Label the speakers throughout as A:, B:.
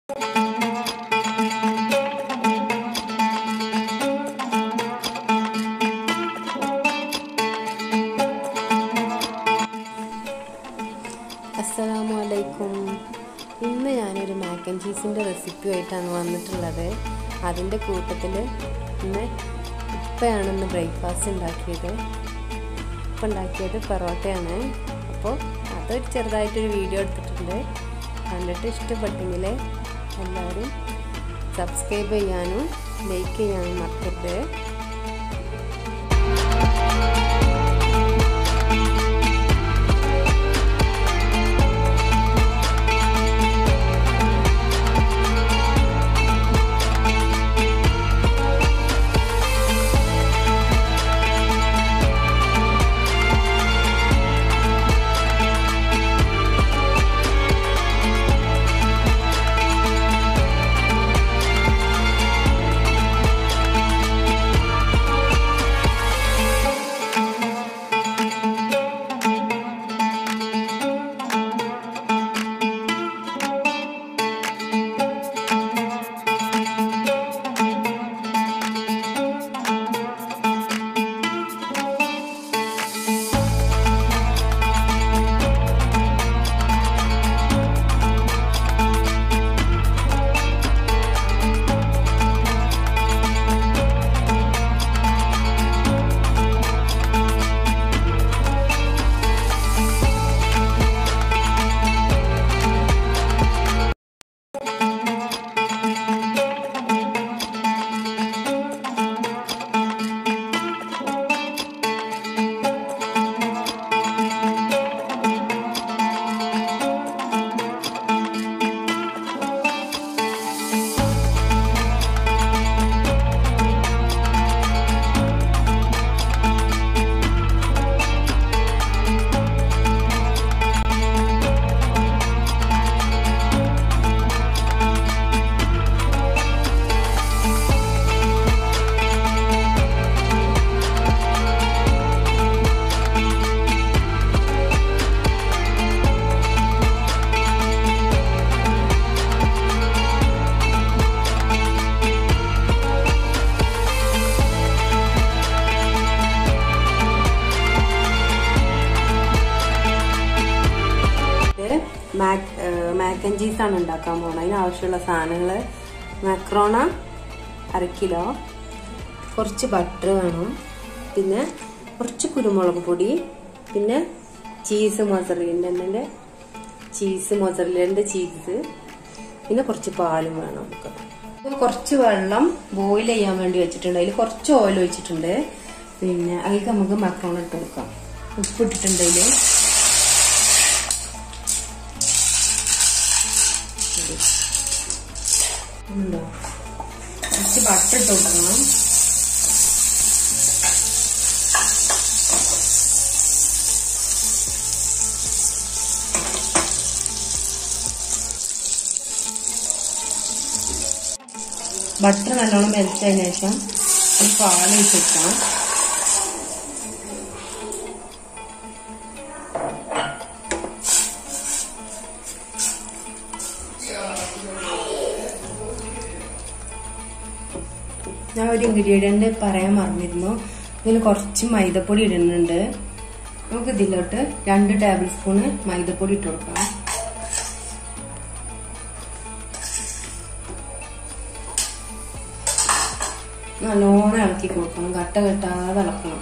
A: അസ്സലാമു അലൈക്കും ഇന്ന് ഞാനൊരു മാക്കൻ ചീസിൻ്റെ റെസിപ്പി ആയിട്ടാണ് വന്നിട്ടുള്ളത് അതിൻ്റെ കൂട്ടത്തിൽ ഇന്ന് ഇപ്പോഴാണ് ഇന്ന് ബ്രേക്ക്ഫാസ്റ്റ് ഉണ്ടാക്കിയത് ഇപ്പം ഉണ്ടാക്കിയത് പൊറോട്ടയാണ് അപ്പോൾ അതൊരു ചെറുതായിട്ടൊരു വീഡിയോ എടുത്തിട്ടുണ്ട് കണ്ടിട്ട് ഇഷ്ടപ്പെട്ടെങ്കിൽ എല്ലാവരും സബ്സ്ക്രൈബ് ചെയ്യാനും ലൈക്ക് ചെയ്യാനും മറക്കരുത് മാക് മാക്കൻ ചീസാണ് ഉണ്ടാക്കാൻ പോകുന്നത് അതിന് ആവശ്യമുള്ള സാധനങ്ങൾ മാക്രോണ അര കിലോ കുറച്ച് ബട്ടർ വേണം പിന്നെ കുറച്ച് കുരുമുളക് പൊടി പിന്നെ ചീസ് മൊസറിലിൻ്റെ ചീസ് മൊസറിലിൻ്റെ ചീസ് പിന്നെ കുറച്ച് പാലും വേണം നമുക്ക് കുറച്ച് വെള്ളം ബോയിൽ ചെയ്യാൻ വേണ്ടി വെച്ചിട്ടുണ്ട് അതിൽ കുറച്ച് ഓയിൽ ഒഴിച്ചിട്ടുണ്ട് പിന്നെ അതിലേക്ക് നമുക്ക് മക്രോണ ഇട്ട് കൊടുക്കാം ഉപ്പിട്ടിട്ടുണ്ട് അതിൽ ഉണ്ടോ കുറച്ച് ബട്ടർ ഇട്ട് കൊടുക്കണം ബട്ടർ നല്ലോണം മെൽറ്റതിന് ശേഷം ഒരു പാൽ വെച്ചിട്ടാം ഞാൻ ഒരു ഇൻഗ്രീഡിയന്റ് പറയാൻ മറന്നിരുന്നു ഇതിൽ കുറച്ച് മൈദപ്പൊടി ഇടുന്നുണ്ട് നമുക്ക് ഇതിലോട്ട് രണ്ട് ടേബിൾ സ്പൂണ് മൈദപ്പൊടി ഇട്ട് കൊടുക്കാം നല്ലോണം ഇളക്കി കൊടുക്കണം കട്ട കെട്ടാതെ ഇളക്കണം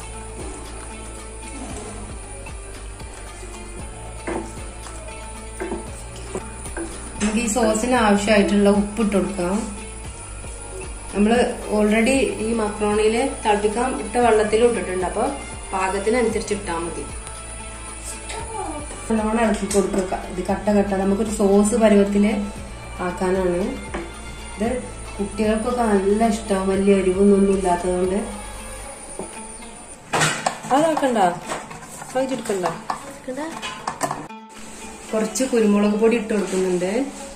A: നമുക്ക് ഈ സോസിന് ആവശ്യമായിട്ടുള്ള ഉപ്പിട്ട് കൊടുക്കാം നമ്മൾ ഓൾറെഡി ഈ മക്രോണിയില് തിളപ്പിക്കാൻ ഇട്ട വെള്ളത്തിൽ ഇട്ടിട്ടുണ്ട് അപ്പൊ പാകത്തിനനുസരിച്ച് ഇട്ടാൽ മതി നല്ലോണം ഇളക്കി കൊടുക്കുക ഇത് കട്ട കട്ട നമുക്കൊരു സോസ് പരുവത്തില് ആക്കാനാണ് ഇത് കുട്ടികൾക്കൊക്കെ നല്ല ഇഷ്ടം വലിയ എരിവൊന്നും ഇല്ലാത്തതുകൊണ്ട് അതാക്കണ്ട എടുക്കണ്ട കുറച്ച് കുരുമുളക് പൊടി ഇട്ട് കൊടുക്കുന്നുണ്ട്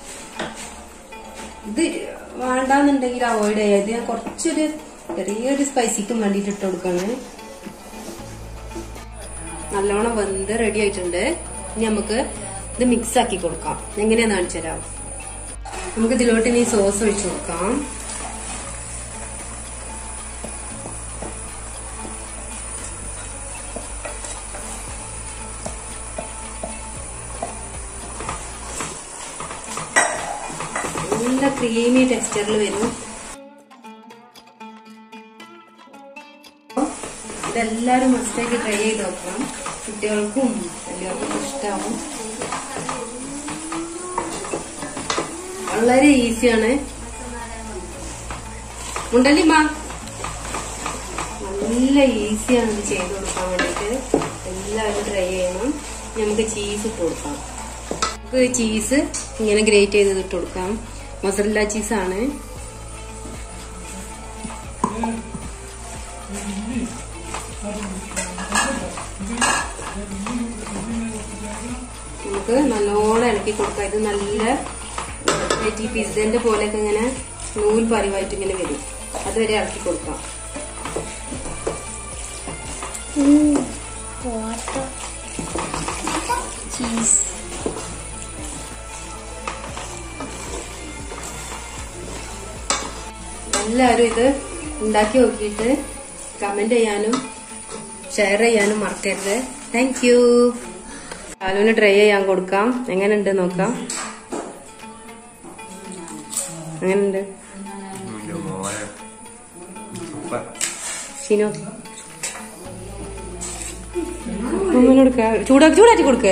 A: ഇത് വേണ്ടാന്നുണ്ടെങ്കിൽ അവോയ്ഡ് ചെയ്യാം ഇത് ഞാൻ കുറച്ചൊരു ചെറിയൊരു സ്പൈസിക്കും വേണ്ടിയിട്ട് ഇട്ട് കൊടുക്കാണ് നല്ലോണം വെന്ത് റെഡി ആയിട്ടുണ്ട് ഇനി നമുക്ക് ഇത് മിക്സ് ആക്കി കൊടുക്കാം എങ്ങനെയാന്ന് കാണിച്ചു തരാം നമുക്ക് ഇതിലോട്ട് ഇനി സോസ് ഒഴിച്ചു കൊടുക്കാം നല്ല ക്രീമി ടെക്സ്ചറിൽ വരും ഇതെല്ലാരും മസ്റ്റാക്കി ട്രൈ ചെയ്ത് നോക്കണം കുട്ടികൾക്കും എല്ലാവർക്കും ഇഷ്ടമാവും വളരെ ഈസിയാണ് ഉണ്ടല്ലിമ്മ നല്ല ഈസിയാണ് ഇത് ചെയ്ത് കൊടുക്കാൻ വേണ്ടിയിട്ട് എല്ലാവരും ട്രൈ ചെയ്യണം ഇനി നമുക്ക് ചീസ് ഇട്ട് കൊടുക്കാം നമുക്ക് ചീസ് ഇങ്ങനെ ഗ്രേറ്റ് ചെയ്ത് ഇട്ട് കൊടുക്കാം മസല്ല ചീസാണ് നമുക്ക് നല്ലോണം ഇളക്കി കൊടുക്കാം ഇത് നല്ല ഈ പിസ്സന്റെ പോലെയൊക്കെ ഇങ്ങനെ നൂൽ പരിവായിട്ട് ഇങ്ങനെ വരും അതുവരെ ഇളക്കി കൊടുക്കാം
B: വാട്ടർ ചീസ്
A: എല്ലാവരും ഇത് ഉണ്ടാക്കി നോക്കിയിട്ട് കമന്റ് ചെയ്യാനും ഷെയർ ചെയ്യാനും മറക്കരുത് താങ്ക് യു ആലുവിന് ട്രൈ ചെയ്യാൻ കൊടുക്കാം എങ്ങനെയുണ്ട് നോക്കാം എങ്ങനെയുണ്ട്
C: Mucho more. Super.
A: ഷിനോ അമ്മേനെ കൊടുക്ക ചൂടാക്കി ചൂടാക്കി കൊടുക്ക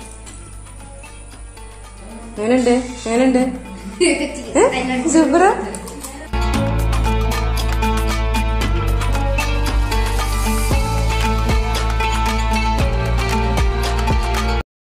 A: എങ്ങനെയുണ്ട് എങ്ങനെയുണ്ട് സൂപ്പറാ